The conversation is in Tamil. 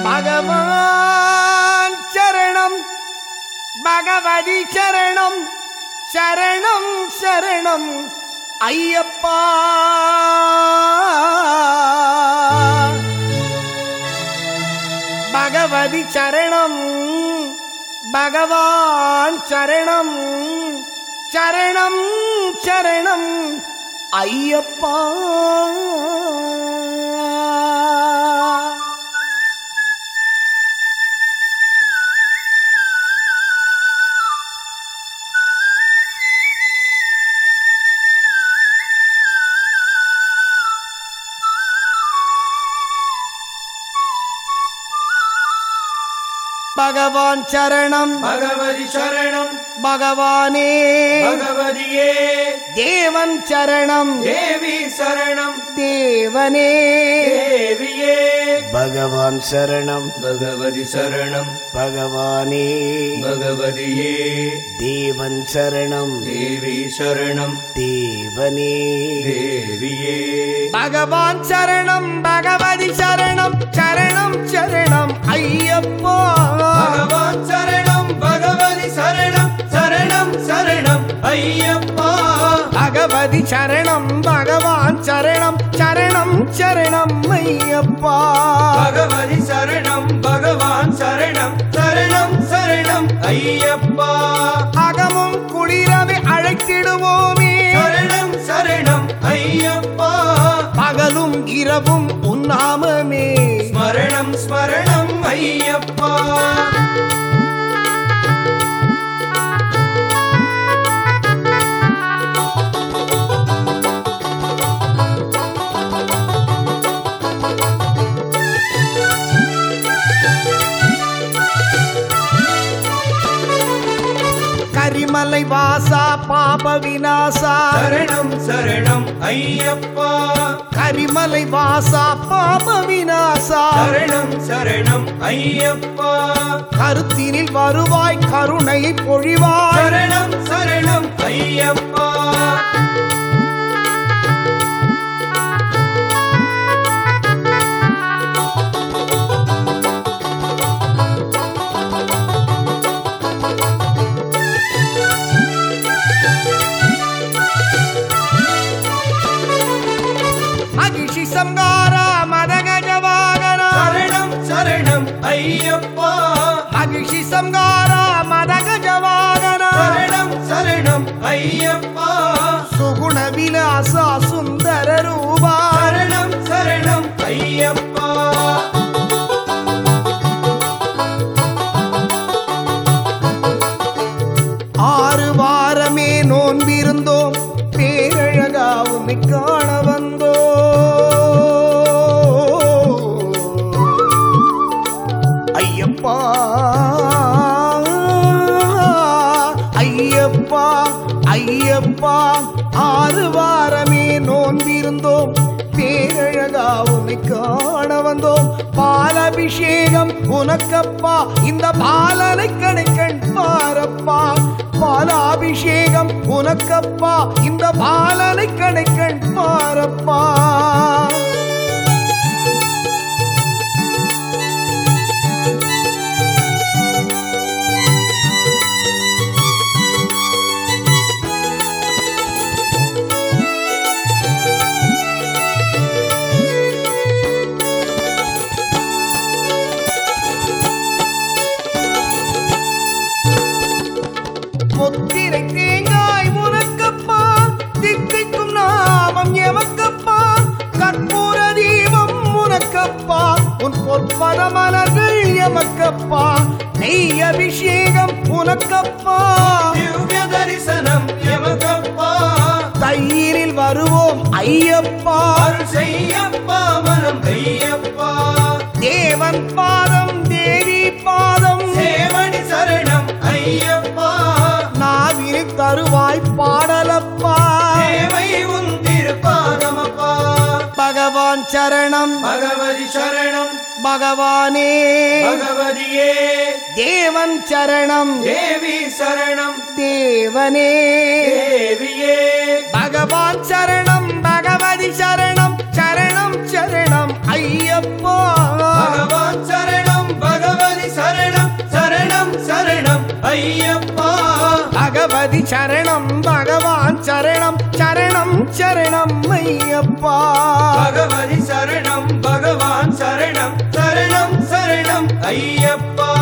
பகவான் சரணம் பகவதி சரணம் சரணம் சரணம் ஐயப்பா பகவதி சரணம் பகவான் சரணம் சரணம் சரணம் ஐயப்பா பகவான் சரணம் பகவதி சரணம் பகவானே பகவதியே தேவன் சரணம் தேவி சரணம் தேவனே தேவியே பகவான் சரணம் பகவதி சரணம் பகவானே பகவதியே தேவன் சரணம் தேவி சரணம் தேவனே தேவியே பகவான் சரணம் பகவதி சரணம் சரணம் சரணம் ஐயப்பா பகவான் சரணம் பகவதி சரணம் சரணம் சரணம் ஐயப்பா பகவதி சரணம் பகவான் சரணம் சரணம் சரணம் ஐயப்பா பகவதி சரணம் பகவான் சரணம் சரணம் சரணம் ஐயப்பா அகமும் குளிரவை அழைத்திடுவோமே சரணம் சரணம் ஐயப்பா பகலும் இரவும் உன்னாமமே ஸ்மரணம் ஸ்மரணம் ஐயப்பா கரிமலை வாசா பாப விநாசா சரணம் சரணம் ஐயப்பா கரிமலை வாசா பாப விநாசா சரணம் சரணம் ஐயப்பா கருத்தினில் வருவாய் கருணை பொழிவாய் சரணம் சரணம் ஐயப்பா மகிஷி சங்காரா மதகஜ வாகனா சரணம் சரணம் ஐயப்பா மகிஷி சங்காரா மதகஜ வாகனா சரணம் சரணம் ஐயப்பா சுகுண விலாசா சுந்தர ரூபா சரணம் சரணம் ஐயப்பா ஆறு வாரமே நோன்பிருந்தோம் பேரழகா உன்னை காண வந்தோ ஐயப்பா ஐயப்பா ஐயப்பா ஆறு வாரமே நோன்பிருந்தோம் பேரழகா உன்னை காண வந்தோம் பாலபிஷேகம் உனக்கப்பா இந்த பாலனை கடைக்கண் பாரப்பா பாலாபிஷேகம் உனக்கப்பா இந்த பாலனை கடைக்கண் பாரப்பா முத்திரை தேங்காய் உனக்கப்பா தித்திக்கும் நாமம் எமக்கப்பா கற்பூர தீபம் உனக்கப்பா உன் பொற்பத மலர்கள் எமக்கப்பா நெய் அபிஷேகம் உனக்கப்பா திவ்ய தரிசனம் எமக்கப்பா தயிரில் வருவோம் ஐயப்பா அருள் செய்யப்பா மனம் ஐயப்பா தேவன் பாதம் தேவி பாதம் சேவடி சரணம் ஐயப்பா நாவினு தருவாய் பாடலப்பா தேவை உன் திருப்பாதமப்பா பகவான் சரணம் பகவதி சரணம் பகவானே பகவதியே தேவன் சரணம் தேவி சரணம் தேவனே தேவியே பகவான் சரணம் பகவதி சரணம் சரணம் சரணம் ஐயப்பா பகவான் சரணம் ஐயப்பா பகவதி சரணம் பகவான் சரணம் சரணம் சரணம் ஐயப்பா பகவதி சரணம் பகவான் சரணம் சரணம் சரணம் ஐயப்பா